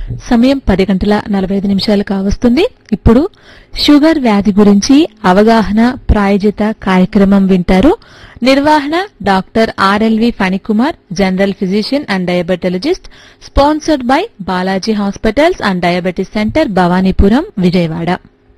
సమయం పది గంటల నలభై ఐదు నిమిషాలు కావస్తుంది ఇప్పుడు షుగర్ వ్యాధి గురించి అవగాహన ప్రాయోజిత కార్యక్రమం వింటారు నిర్వహణ doctor RLV Phanikumar general physician and diabetologist sponsored by Balaji hospitals and diabetes centre Bhavanipuram Vijayawada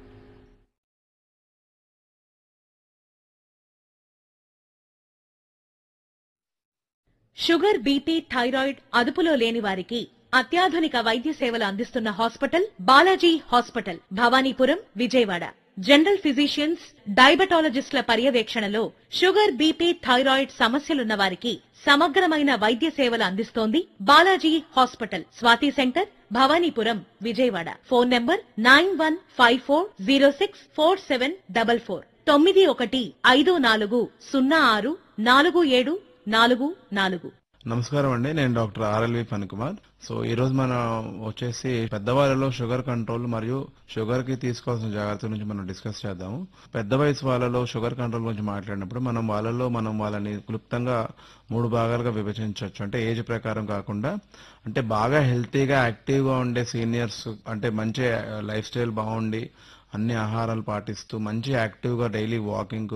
sugar BP thyroid అదుపులో లేని వారికి అత్యాధునిక వైద్య సేవలు అందిస్తున్న hospital Balaji hospital Bhavanipuram Vijayawada general physicians డయాబెటాలజిస్టుల పర్యవేక్షణలో షుగర్ బీపీ థైరాయిడ్ సమస్యలున్న వారికి సమగ్రమైన వైద్య సేవలు అందిస్తోంది Balaji hospital Swathi centre Bhavanipuram Vijayawada phone number nine one five four zero six four seven double four తొమ్మిది ఒకటి ఐదు నాలుగు సున్నా ఆరు నాలుగు ఏడు నాలుగు నాలుగు నమస్కారం అండి నేను డాక్టర్ ఆర్ఎల్వి ఫణికుమార్ సో ఈ రోజు మనం వచ్చేసి పెద్దవాళ్ళలో షుగర్ కంట్రోల్ మరియు షుగర్ కి తీసుకోవాల్సిన జాగ్రత్తల గురించి మనం డిస్కస్ చేద్దాము పెద్ద వయసు వాళ్ళలో షుగర్ కంట్రోల్ గురించి మాట్లాడినప్పుడు మనం వాళ్ళలో మనం వాళ్ళని క్లుప్తంగా మూడు భాగాలుగా విభజించవచ్చు అంటే ఏజ్ ప్రకారం కాకుండా అంటే బాగా హెల్తీగా యాక్టివ్గా ఉండే సీనియర్స్ అంటే మంచి లైఫ్ స్టైల్ బాగుండి అన్ని ఆహారాలు పాటిస్తూ మంచి యాక్టివ్గా డైలీ వాకింగ్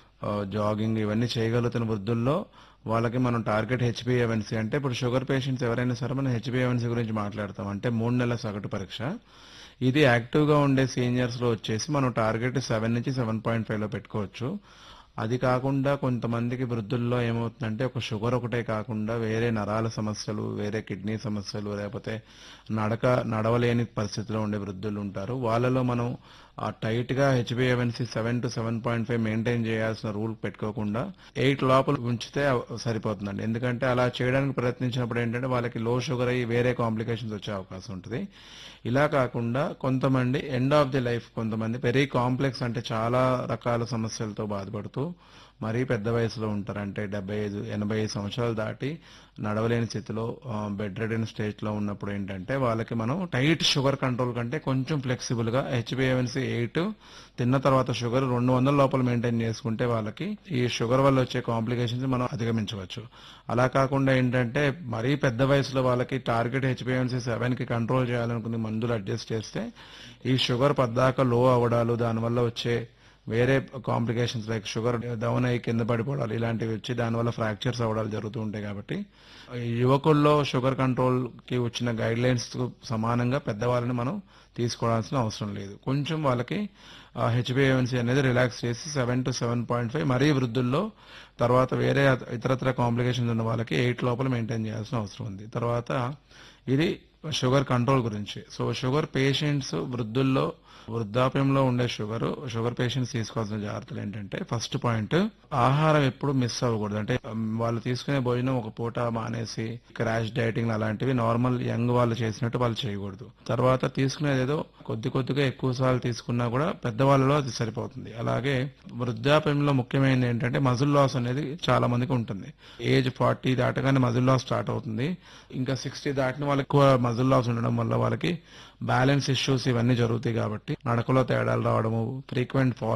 జాగింగ్ ఇవన్నీ చేయగలుగుతున్న వృద్ధుల్లో వాళ్ళకి మనం టార్గెట్ హెచ్బిఏవన్సీ అంటే ఇప్పుడు షుగర్ పేషెంట్స్ ఎవరైనా సరే మనం హెచ్బిఏవన్సీ గురించి మాట్లాడతాం అంటే మూడు నెలల సగటు పరీక్ష ఇది యాక్టివ్గా ఉండే సీనియర్స్ లో వచ్చేసి మనం టార్గెట్ సెవెన్ నుంచి సెవెన్ పాయింట్ ఫైవ్ లో పెట్టుకోవచ్చు అది కాకుండా కొంతమందికి వృద్ధుల్లో ఏమవుతుందంటే ఒక షుగర్ ఒకటే కాకుండా వేరే నరాల సమస్యలు వేరే కిడ్నీ సమస్యలు లేకపోతే నడక నడవలేని పరిస్థితిలో ఉండే వృద్ధులు ఉంటారు వాళ్ళలో మనం ఆ టైట్ గా H B A one C seven to seven point five maintain చేయాల్సిన రూల్ పెట్టుకోకుండా ఎయిట్ లోపల ఉంచితే సరిపోతుందండి ఎందుకంటే అలా చేయడానికి ప్రయత్నించినప్పుడు ఏంటంటే వాళ్ళకి లో షుగర్ అయ్యి వేరే కాంప్లికేషన్స్ వచ్చే అవకాశం ఉంటుంది ఇలా కాకుండా కొంతమంది ఎండ్ ఆఫ్ ది లైఫ్ కొంతమంది వెరీ కాంప్లెక్స్ అంటే చాలా రకాల సమస్యలతో బాధపడుతూ మరీ పెద్ద వయసులో ఉంటారు అంటే డెబ్బై ఐదు ఎనభై ఐదు సంవత్సరాలు దాటి నడవలేని స్థితిలో బెడ్ రెడెన్ స్టేజ్ లో ఉన్నప్పుడు ఏంటంటే వాళ్ళకి మనం టైట్ షుగర్ కంట్రోల్ కంటే కొంచెం ఫ్లెక్సిబుల్ గా హెచ్బిఎవన్సీ ఎయిట్ తిన్న తర్వాత షుగర్ రెండు వందల లోపల మెయింటైన్ చేసుకుంటే వాళ్ళకి ఈ షుగర్ వల్ల వచ్చే కాంప్లికేషన్స్ మనం అధిగమించవచ్చు అలా కాకుండా ఏంటంటే మరీ పెద్ద వయసులో వాళ్ళకి టార్గెట్ హెచ్బిఎన్సీ సెవెన్ కి కంట్రోల్ చేయాలనుకునే మందులు అడ్జస్ట్ చేస్తే ఈ షుగర్ పద్దాక లో అవ్వడాలు దానివల్ల వచ్చే వేరే కాంప్లికేషన్స్ లైక్ షుగర్ డౌన్ అయ్యి కింద పడిపోవడాలు ఇలాంటివి వచ్చి దానివల్ల ఫ్రాక్చర్స్ అవ్వడాలు జరుగుతూ ఉంటాయి కాబట్టి ఈ యువకుల్లో షుగర్ కంట్రోల్ కి వచ్చిన గైడ్ లైన్స్ సమానంగా పెద్దవాళ్ళని మనం తీసుకోవాల్సిన అవసరం లేదు కొంచెం వాళ్ళకి హెచ్బిఎన్సీ అనేది రిలాక్స్ చేసి seven to seven point five మరీ వృద్ధుల్లో తర్వాత వేరే ఇతరత్ర కాంప్లికేషన్స్ ఉన్న వాళ్ళకి ఎయిట్ లోపల మెయింటైన్ చేయాల్సిన అవసరం ఉంది తర్వాత ఇది షుగర్ కంట్రోల్ గురించి సో షుగర్ పేషెంట్స్ వృద్ధుల్లో వృద్ధాప్యంలో ఉండే షుగర్ షుగర్ పేషెంట్స్ తీసుకోవాల్సిన జాగ్రత్తలు ఏంటంటే ఫస్ట్ పాయింట్ ఆహారం ఎప్పుడు మిస్ అవ్వకూడదు అంటే ఉమ్, వాళ్ళు తీసుకునే భోజనం ఒక పూట మానేసి క్రాష్ డైటింగ్ అలాంటివి నార్మల్ యంగ్ వాళ్ళు చేసినట్టు వాళ్ళు చేయకూడదు తర్వాత తీసుకునేది ఏదో కొద్ది కొద్దిగా ఎక్కువ సార్లు తీసుకున్నా కూడా పెద్దవాళ్ళలో అది సరిపోతుంది అలాగే వృద్ధాప్యంలో ముఖ్యమైనది ఏంటంటే మజిల్ లాస్ అనేది చాలా మందికి ఉంటుంది ఏజ్ ఫార్టీ దాటగానే మజిల్ లాస్ స్టార్ట్ అవుతుంది ఇంకా సిక్స్టీ దాటిన వాళ్ళకి ఎక్కువ మజిల్ లాస్ ఉండడం వల్ల వాళ్ళకి బ్యాలెన్స్ ఇష్యూస్ ఇవన్నీ జరుగుతాయి కాబట్టి నడకలో తేడాలు రావడము ఫ్రీక్వెంట్ ఫాల్